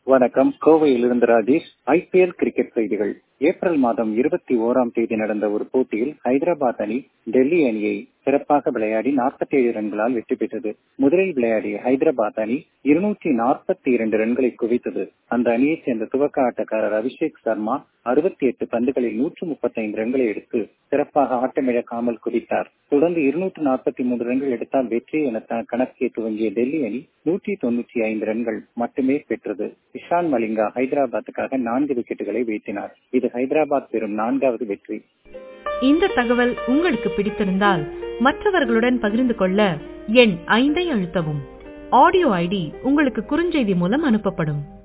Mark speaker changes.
Speaker 1: வணக்கம் கோவையிலிருந்து Rajesh IPL cricket செய்திகள் ஏப்ரல் மாதம் இருபத்தி ஓராம் தேதி நடந்த ஒரு போட்டியில் ஹைதராபாத் அணி டெல்லி அணியை சிறப்பாக விளையாடி நாற்பத்தி ஏழு ரன்களால் வெற்றி பெற்றது முதலில் விளையாடிய ஹைதராபாத் அணி இருநூற்றி நாற்பத்தி இரண்டு ரன்களை குவித்தது அந்த அணியைச் சேர்ந்த துவக்க ஆட்டக்காரர் அபிஷேக் சர்மா அறுபத்தி எட்டு பந்துகளில் நூற்று முப்பத்தி ஐந்து ரன்களை எடுத்து சிறப்பாக ஆட்டமிழக்காமல் குதித்தார் தொடர்ந்து இருநூற்று நாற்பத்தி மூன்று ரன்கள் எடுத்தால் வெற்றி என கணக்கே துவங்கிய டெல்லி அணி நூற்றி தொன்னூற்றி ஐந்து ரன்கள் மட்டுமே பெற்றது இஷான் மலிங்கா ஹைதராபாத்துக்காக நான்கு விக்கெட்டுகளை வீழ்த்தினார் இது ஹைதராபாத் பெறும் நான்காவது வெற்றி
Speaker 2: இந்த தகவல் உங்களுக்கு பிடித்திருந்தால் மற்றவர்களுடன் பகிர்ந்து கொள்ள எண் ஐந்தை அழுத்தவும் ஆடியோ ஐடி உங்களுக்கு குறுஞ்செய்தி மூலம் அனுப்பப்படும்